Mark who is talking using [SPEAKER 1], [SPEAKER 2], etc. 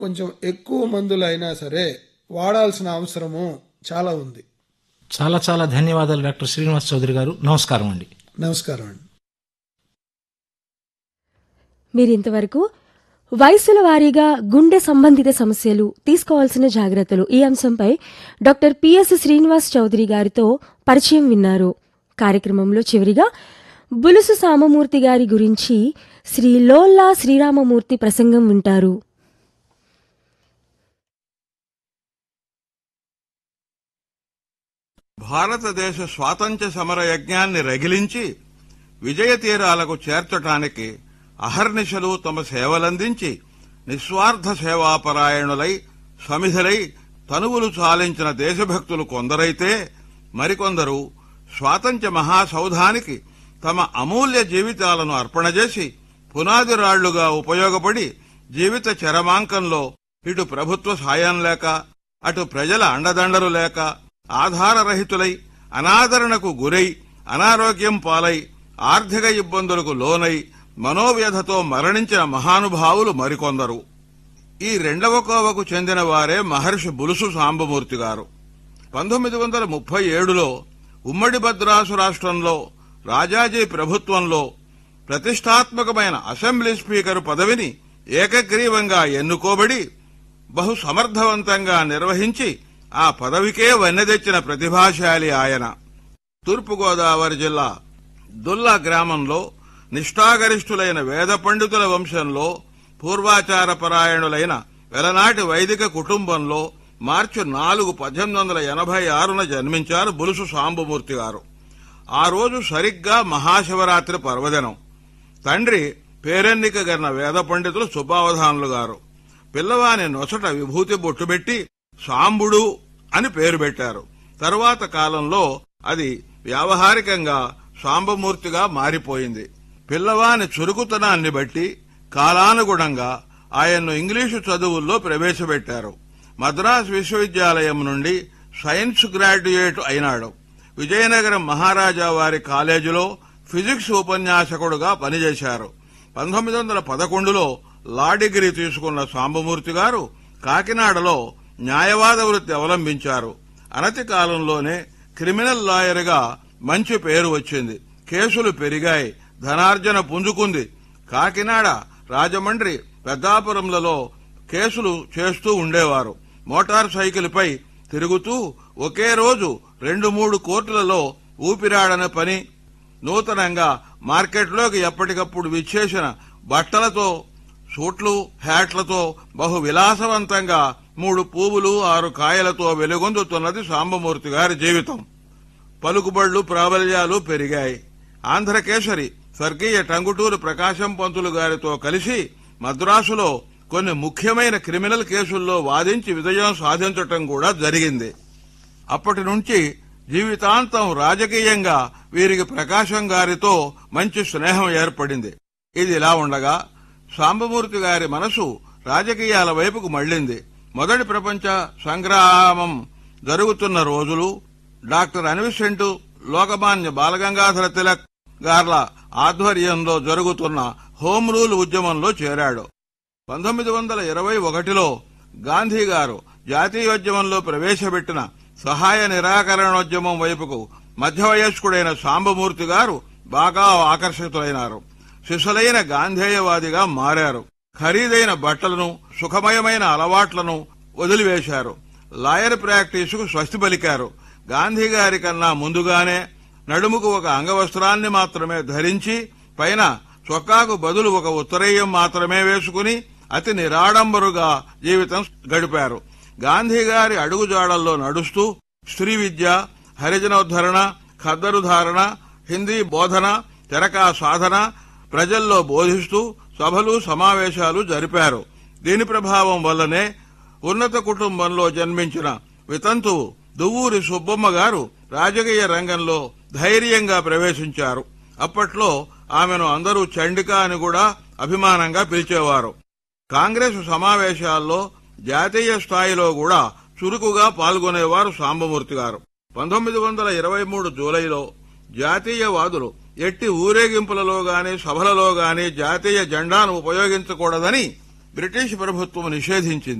[SPEAKER 1] కొంచెం ఎక్కువ మందులు అయినా సరే వాడాల్సిన అవసరము చాలా ఉంది
[SPEAKER 2] చాలా చాలా ధన్యవాదాలు డాక్టర్ శ్రీనివాస్ చౌదరి గారు నమస్కారం అండి
[SPEAKER 1] నమస్కారం అండి
[SPEAKER 3] మీరింతవరకు వయసుల వారీగా గుండె సంబంధిత సమస్యలు తీసుకోవాల్సిన జాగ్రత్తలు ఈ అంశంపై డాక్టర్ పిఎస్ శ్రీనివాస్ చౌదరి గారితో పరిచయం విన్నారు కార్యక్రమంలో చివరిగా బులుసు సామమూర్తి గారి గురించి శ్రీ లోల్లా శ్రీరామమూర్తి ప్రసంగం వింటారు
[SPEAKER 4] భారతదేశ స్వాతంత్ర్య సమర యజ్ఞాన్ని రగిలించి విజయ తీరాలకు చేర్చటానికి అహర్నిశలు తమ సేవలందించి నిస్వార్థ సేవాపరాయణులై సమిధులై తనువులు చాలించిన దేశభక్తులు కొందరైతే మరికొందరు స్వాతంత్ర్య మహాసౌధానికి తమ అమూల్య జీవితాలను అర్పణ చేసి పునాది రాళ్లుగా ఉపయోగపడి జీవిత చరమాంకంలో ఇటు ప్రభుత్వ సాయం లేక అటు ప్రజల అండదండలు లేక ఆధారరహితులై అనాదరణకు గురై అనారోగ్యం పాలై ఆర్థిక ఇబ్బందులకు లోనై మనోవ్యధతో మరణించిన మహానుభావులు మరికొందరు ఈ రెండవ కోవకు చెందిన వారే మహర్షి బులుసు సాంబమూర్తి గారు పంతొమ్మిది వందల ముప్పై ఏడులో ఉమ్మడి భద్రాసు రాష్ట్రంలో రాజాజీ ప్రభుత్వంలో ప్రతిష్టాత్మకమైన అసెంబ్లీ స్పీకర్ పదవిని ఏకగ్రీవంగా ఎన్నుకోబడి బహు సమర్థవంతంగా నిర్వహించి ఆ పదవికే వన్నెదెచ్చిన ప్రతిభాశాలి ఆయన తూర్పుగోదావరి జిల్లా దుల్లా గ్రామంలో నిష్ఠాగరిష్ఠులైన వేద పండితుల వంశంలో పూర్వాచార పరాయణులైన వెలనాటి వైదిక కుటుంబంలో మార్చి నాలుగు పద్దెనిమిది వందల ఎనభై ఆరున జన్మించారు బులుసు సాంబమూర్తి గారు ఆ రోజు సరిగ్గా మహాశివరాత్రి పర్వదినం తండ్రి పేరెన్నిక గన్న వేద పండితులు సుబ్బావధానులు గారు పిల్లవాని నొసట విభూతి బొట్టుబెట్టి సాంబుడు అని పేరు పెట్టారు తరువాత కాలంలో అది వ్యావహారికంగా సాంబమూర్తిగా మారిపోయింది పిల్లవాని చురుకుతనాన్ని బట్టి కాలానుగుణంగా ఆయన్ను ఇంగ్లీషు చదువుల్లో ప్రవేశపెట్టారు మద్రాస్ విశ్వవిద్యాలయం నుండి సైన్స్ గ్రాడ్యుయేట్ అయినాడు విజయనగరం మహారాజా వారి కాలేజీలో ఫిజిక్స్ ఉపన్యాసకుడుగా పనిచేశారు పంతొమ్మిది వందల పదకొండులో లా డిగ్రీ తీసుకున్న సాంబమూర్తి గారు కాకినాడలో న్యాయవాద వృత్తి అవలంబించారు అనతి కాలంలోనే క్రిమినల్ లాయర్గా మంచి పేరు వచ్చింది కేసులు పెరిగాయి ధనార్జన పుంజుకుంది కాకినాడ రాజమండ్రి పెద్దాపురంలలో కేసులు చేస్తూ ఉండేవారు మోటార్ సైకిల్పై తిరుగుతూ ఒకే రోజు రెండు మూడు కోర్టులలో ఊపిరాడని పని నూతనంగా మార్కెట్లోకి ఎప్పటికప్పుడు విచ్చేసిన బట్టలతో సూట్లు హ్యాట్లతో బహు విలాసవంతంగా మూడు పువ్వులు ఆరు కాయలతో వెలుగొందుతున్నది సాంబమూర్తి గారి జీవితం పలుకుబళ్లు ప్రాబల్యాలు పెరిగాయి ఆంధ్రకేసరి స్వర్గీయ టంగుటూరు ప్రకాశం పంతులు గారితో కలిసి మద్రాసులో కొన్ని ముఖ్యమైన క్రిమినల్ కేసుల్లో వాదించి విజయం సాధించటం కూడా జరిగింది అప్పటి నుంచి జీవితాంతం రాజకీయంగా వీరికి ప్రకాశం గారితో మంచి స్నేహం ఏర్పడింది ఇది ఇలా ఉండగా సాంబమూర్తి గారి మనసు రాజకీయాల వైపుకు మళ్లింది మొదటి ప్రపంచ సంగ్రామం జరుగుతున్న రోజులు డాక్టర్ అన్విసెంట్ లోకమాన్య బాలగంగాధర తిలక్ గార్ల ఆధ్వర్యంలో జరుగుతున్న హోం రూల్ ఉద్యమంలో చేరాడు పంతొమ్మిది వందల ఇరవై ఒకటిలో గాంధీ గారు జాతీయోద్యమంలో ప్రవేశపెట్టిన సహాయ నిరాకరణోద్యమం వైపుకు మధ్యవయస్కుడైన సాంబమూర్తి గారు బాగా ఆకర్షితులైనారు శిశులైన గాంధేయవాదిగా మారారు ఖరీదైన బట్టలను సుఖమయమైన అలవాట్లను వదిలివేశారు లాయర్ ప్రాక్టీసుకు స్వస్తి పలికారు గాంధీ గారి కన్నా ముందుగానే నడుముకు ఒక అంగవస్త్రాన్ని మాత్రమే ధరించి పైన చొక్కాకు బదులు ఒక ఉత్తరేయం మాత్రమే వేసుకుని అతి నిరాడంబరుగా జీవితం గడిపారు గాంధీ గారి అడుగుజాడల్లో నడుస్తూ స్త్రీ విద్య హరిజనోద్ధరణ ఖద్దరు ధారణ హిందీ బోధన తెరకా సాధన ప్రజల్లో బోధిస్తూ సభలు సమావేశాలు జరిపారు దీని ప్రభావం వల్లనే ఉన్నత కుటుంబంలో జన్మించిన వితంతువు దువ్వూరి సుబ్బమ్మ గారు రాజకీయ రంగంలో ధైర్యంగా ప్రవేశించారు అప్పట్లో ఆమెను అందరూ చండిక అని కూడా అభిమానంగా పిలిచేవారు కాంగ్రెస్ సమావేశాల్లో జాతీయ స్థాయిలో కూడా చురుకుగా పాల్గొనేవారు సాంబమూర్తి గారు పంతొమ్మిది వందల ఇరవై మూడు జూలైలో జాతీయవాదులు ఎట్టి ఊరేగింపులలో గాని సభలలో గాని జాతీయ జెండాను ఉపయోగించకూడదని బ్రిటిష్ ప్రభుత్వం నిషేధించింది